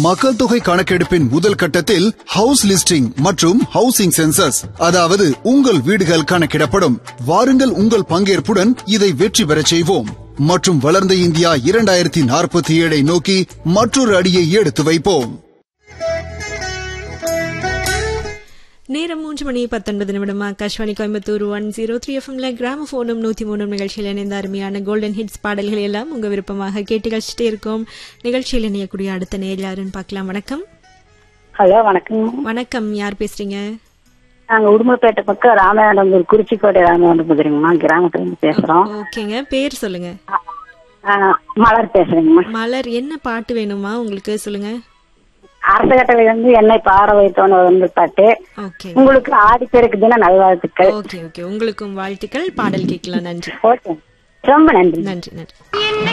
மக்கள் தொகை கணக்கெடுப்பின் முதல் கட்டத்தில் ஹவுஸ் லிஸ்டிங் மற்றும் ஹவுசிங் சென்சஸ் அதாவது உங்கள் வீடுகள் கணக்கிடப்படும் வாருங்கள் உங்கள் பங்கேற்புடன் இதை வெற்றி பெறச் செய்வோம் மற்றும் வளர்ந்த இந்தியா இரண்டாயிரத்தி நாற்பத்தி ஏழை நோக்கி மற்றொரு அடியை எடுத்து வைப்போம் நேரம் மூன்று மணி பத்தொன்பது நிமிடம் Akashvani Coimbatore one zero three எஃப்எம்ல கிராம போனும் நூத்தி மூணும் நிகழ்ச்சியில் இணைந்த அருமையான கோல்டன் ஹிட்ஸ் பாடல்கள் எல்லாம் உங்க விருப்பமாக கேட்டு கழிச்சிட்டே இருக்கோம் நிகழ்ச்சியில் இணையக்கூடிய அடுத்த நேர் யாருன்னு பார்க்கலாம் வணக்கம் ஹலோ வணக்கம் வணக்கம் யார் பேசுறீங்க நாங்க உடுமல்பேட்டை பக்கம் ராமநாதபுரம் குறிச்சிக்கோட்டை ராமநாதபுரம்மா கிராமத்துல இருந்து பேசுறோம் ஓகேங்க பேர் சொல்லுங்க ஆ, மலர் பேசுறேங்கம்மா மலர் என்ன பாட்டு வேணுமா உங்களுக்கு சொல்லுங்க அரச கட்டளை வந்து என்னை பாட வைத்தோன்னு வந்து பாட்டு ஓகே உங்களுக்கு ஆடிப்பெருக்கு தின நல்வாழ்த்துக்கள் ஓகே ஓகே உங்களுக்கும் வாழ்த்துக்கள் பாடல் கேட்கலாம் நன்றி ஓகே ரொம்ப நன்றி நன்றி நன்றி